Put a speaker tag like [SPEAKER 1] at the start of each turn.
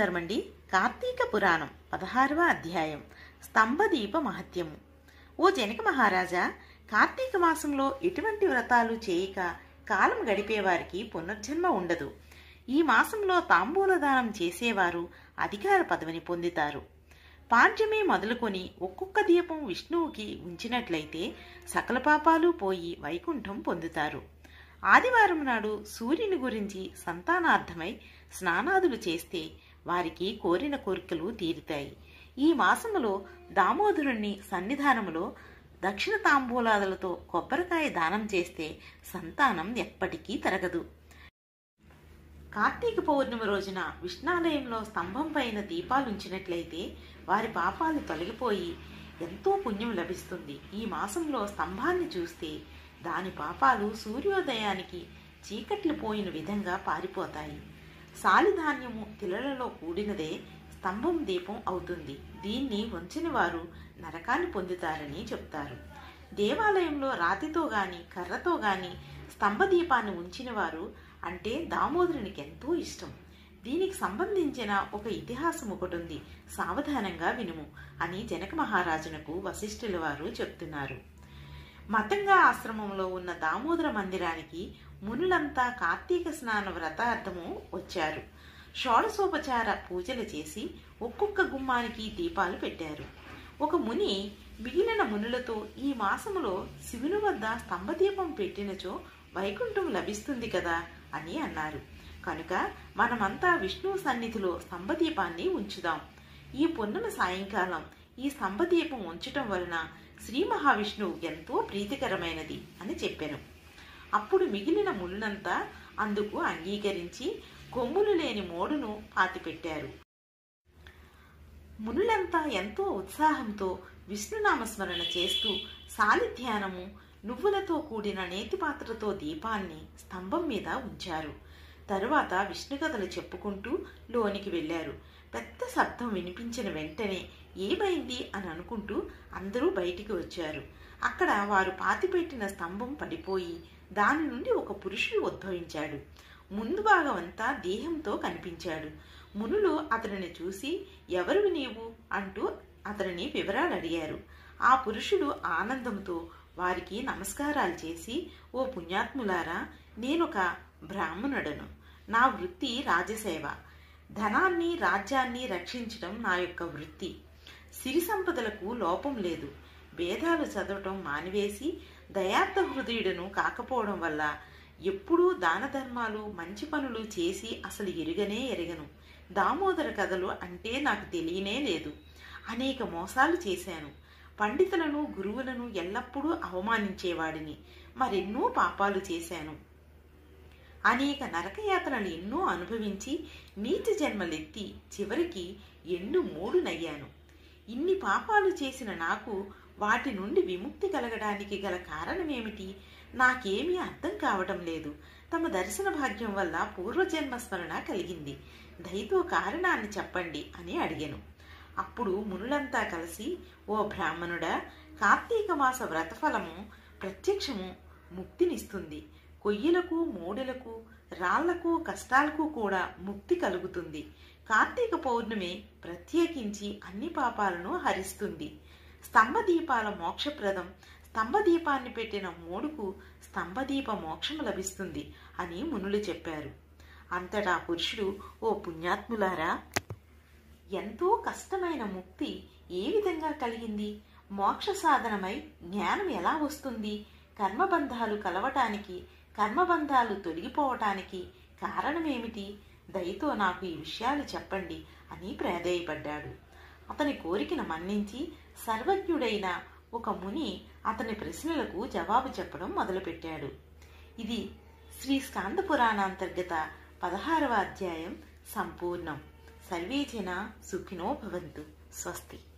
[SPEAKER 1] నమస్కారం అండి కార్తీక పురాణం పదహారవ అధ్యాయం స్తంభదీప మహత్యము ఓ జనక మహారాజా కార్తీక మాసంలో ఎటువంటి వ్రతాలు చేయక కాలం గడిపేవారికి పునర్జన్మ ఉండదు ఈ మాసంలో తాంబూల దానం చేసేవారు అధికార పదవిని పొందుతారు పాడ్యమే మొదలుకొని ఒక్కొక్క దీపం విష్ణువుకి ఉంచినట్లయితే సకల పాపాలు పోయి వైకుంఠం పొందుతారు ఆదివారం నాడు సూర్యుని గురించి సంతానార్థమై స్నానాదులు చేస్తే వారికి కోరిన కోరికలు తీరుతాయి ఈ మాసములో దామోదరుణ్ణి సన్నిధానములో దక్షిణ తాంబూలాదులతో కొబ్బరికాయ దానం చేస్తే సంతానం ఎప్పటికీ తరగదు కార్తీక పౌర్ణమి రోజున విష్ణాలయంలో స్తంభం పైన దీపాలుంచినట్లయితే వారి పాపాలు తొలగిపోయి ఎంతో పుణ్యం లభిస్తుంది ఈ మాసంలో స్తంభాన్ని చూస్తే దాని పాపాలు సూర్యోదయానికి చీకట్లు పోయిన విధంగా పారిపోతాయి సాలిధాన్యము తిలలలో కూడినదే స్తంభం దీపం అవుతుంది దీన్ని వంచని వారు నరకాన్ని పొందుతారని చెప్తారు దేవాలయంలో రాతితో గాని కర్రతో గాని స్తంభదీపాన్ని ఉంచిన వారు అంటే దామోదరునికి ఎంతో ఇష్టం దీనికి సంబంధించిన ఒక ఇతిహాసం ఒకటి ఉంది సావధానంగా వినుము అని జనక మహారాజునకు వశిష్ఠుల వారు చెప్తున్నారు మతంగా ఆశ్రమంలో ఉన్న దామోదర మందిరానికి మునులంతా కార్తీక స్నాన వ్రతార్థము వచ్చారు షోడశోపచార పూజలు చేసి ఒక్కొక్క గుమ్మానికి దీపాలు పెట్టారు ఒక ముని మిగిలిన మునులతో ఈ మాసములో శివుని వద్ద స్తంభదీపం పెట్టినచో వైకుంఠం లభిస్తుంది కదా అని అన్నారు కనుక మనమంతా విష్ణువు సన్నిధిలో స్తంభదీపాన్ని ఉంచుదాం ఈ పున్నమ సాయంకాలం ఈ స్తంభదీపం ఉంచటం వలన శ్రీ మహావిష్ణువు ఎంతో ప్రీతికరమైనది అని చెప్పాను అప్పుడు మిగిలిన ముళ్ళంతా అందుకు అంగీకరించి కొమ్ములు లేని మోడును పాతిపెట్టారు మునులంతా ఎంతో ఉత్సాహంతో విష్ణునామస్మరణ చేస్తూ సాలిధ్యానము నువ్వులతో కూడిన నేతి పాత్రతో దీపాన్ని స్తంభం మీద ఉంచారు తరువాత విష్ణు కథలు చెప్పుకుంటూ లోనికి వెళ్ళారు పెద్ద శబ్దం వినిపించిన వెంటనే ఏమైంది అని అనుకుంటూ అందరూ బయటికి వచ్చారు అక్కడ వారు పాతిపెట్టిన స్తంభం పడిపోయి దాని నుండి ఒక పురుషుడు ఉద్భవించాడు ముందు భాగం అంతా దేహంతో కనిపించాడు మునులు అతనిని చూసి ఎవరు నీవు అంటూ అతనిని వివరాలు అడిగారు ఆ పురుషుడు ఆనందంతో వారికి నమస్కారాలు చేసి ఓ పుణ్యాత్ములారా నేనొక బ్రాహ్మణుడను నా వృత్తి రాజసేవ ధనాన్ని రాజ్యాన్ని రక్షించడం నా యొక్క వృత్తి సిరి సంపదలకు లోపం లేదు వేదాలు చదవటం మానివేసి దయార్థ హృదయుడను కాకపోవడం వల్ల ఎప్పుడూ దాన ధర్మాలు మంచి పనులు చేసి అసలు ఎరుగనే ఎరగను దామోదర కథలు అంటే నాకు తెలియనే లేదు అనేక మోసాలు చేశాను పండితులను గురువులను ఎల్లప్పుడూ అవమానించేవాడిని మరెన్నో పాపాలు చేశాను అనేక నరకయాతనలు ఎన్నో అనుభవించి నీతి జన్మలెత్తి చివరికి ఎండు మూడునయ్యాను ఇన్ని పాపాలు చేసిన నాకు వాటి నుండి విముక్తి కలగడానికి గల కారణమేమిటి నాకేమీ అర్థం కావటం లేదు తమ దర్శన భాగ్యం వల్ల పూర్వజన్మ స్మరణ కలిగింది దయతో కారణాన్ని చెప్పండి అని అడిగాను అప్పుడు మునులంతా కలిసి ఓ బ్రాహ్మణుడా కార్తీక మాస వ్రతఫలము ప్రత్యక్షము ముక్తినిస్తుంది కొయ్యలకు మూడెలకు రాళ్లకు కష్టాలకు కూడా ముక్తి కలుగుతుంది కార్తీక పౌర్ణమి ప్రత్యేకించి అన్ని పాపాలను హరిస్తుంది స్తంభదీపాల మోక్షప్రదం స్తంభదీపాన్ని పెట్టిన మూడుకు స్తంభదీప మోక్షం లభిస్తుంది అని మునులు చెప్పారు అంతటా పురుషుడు ఓ పుణ్యాత్ములారా ఎంతో కష్టమైన ముక్తి ఏ విధంగా కలిగింది మోక్ష సాధనమై జ్ఞానం ఎలా వస్తుంది కర్మబంధాలు కలవటానికి కర్మబంధాలు తొలగిపోవటానికి కారణమేమిటి దయతో నాకు ఈ విషయాలు చెప్పండి అని ప్రాధేయపడ్డాడు అతని కోరికను మన్నించి సర్వజ్ఞుడైన ఒక ముని అతని ప్రశ్నలకు జవాబు చెప్పడం మొదలుపెట్టాడు ఇది శ్రీ స్కాంద పురాణాంతర్గత పదహారవ అధ్యాయం సంపూర్ణం సర్వే జన సుఖినో భవంతు స్వస్తి